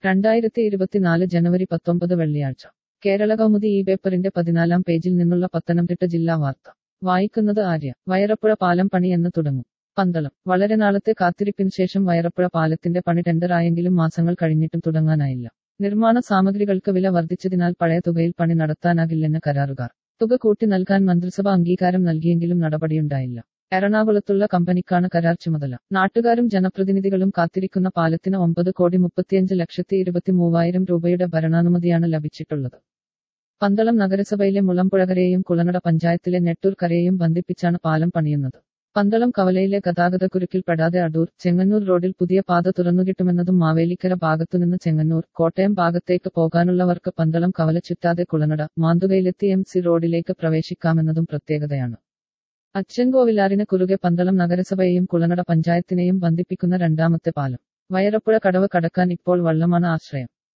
രണ്ടായിരത്തി ഇരുപത്തിനാല് ജനുവരി പത്തൊമ്പത് വെള്ളിയാഴ്ച കേരള കൗമുദി ഈ പേപ്പറിന്റെ പതിനാലാം പേജിൽ നിന്നുള്ള പത്തനംതിട്ട ജില്ലാ വാർത്ത വായിക്കുന്നത് ആര്യ വയറപ്പുഴ പാലം പണി എന്ന് തുടങ്ങും പന്തളം വളരെ നാളത്തെ കാത്തിരിപ്പിന് ശേഷം വയറപ്പുഴ പാലത്തിന്റെ പണി ടെൻഡറായെങ്കിലും മാസങ്ങൾ കഴിഞ്ഞിട്ടും തുടങ്ങാനായില്ല നിർമ്മാണ സാമഗ്രികൾക്ക് വില വർദ്ധിച്ചതിനാൽ പഴയ തുകയിൽ പണി നടത്താനാകില്ലെന്ന് കരാറുകാർ തുക കൂട്ടി നൽകാൻ മന്ത്രിസഭ അംഗീകാരം നൽകിയെങ്കിലും നടപടിയുണ്ടായില്ല എറണാകുളത്തുള്ള കമ്പനിക്കാണ് കരാർ ചുമതല നാട്ടുകാരും ജനപ്രതിനിധികളും കാത്തിരിക്കുന്ന പാലത്തിന് ഒമ്പത് കോടി മുപ്പത്തിയഞ്ച് ലക്ഷത്തി ഇരുപത്തി മൂവായിരം രൂപയുടെ ഭരണാനുമതിയാണ് ലഭിച്ചിട്ടുള്ളത് പന്തളം നഗരസഭയിലെ മുളമ്പുഴകരെയും കുളനട പഞ്ചായത്തിലെ നെട്ടൂർ കരയെയും ബന്ധിപ്പിച്ചാണ് പാലം പണിയുന്നത് പന്തളം കവലയിലെ ഗതാഗതക്കുരുക്കിൽ പെടാതെ അടൂർ ചെങ്ങന്നൂർ റോഡിൽ പുതിയ പാത തുറന്നുകിട്ടുമെന്നതും മാവേലിക്കര ഭാഗത്തുനിന്ന് ചെങ്ങന്നൂർ കോട്ടയം ഭാഗത്തേക്ക് പോകാനുള്ളവർക്ക് പന്തളം കവല ചുറ്റാതെ കുളനട മാന്തുകയിലെത്തി എം സി റോഡിലേക്ക് പ്രവേശിക്കാമെന്നതും പ്രത്യേകതയാണ് അച്ചൻകോവിലാറിന് കുറുകെ പന്തളം നഗരസഭയെയും കുളനട പഞ്ചായത്തിനെയും ബന്ധിപ്പിക്കുന്ന രണ്ടാമത്തെ പാലം വയറപ്പുഴ കടവ് കടക്കാൻ ഇപ്പോൾ വള്ളമാണ് ആശ്രയം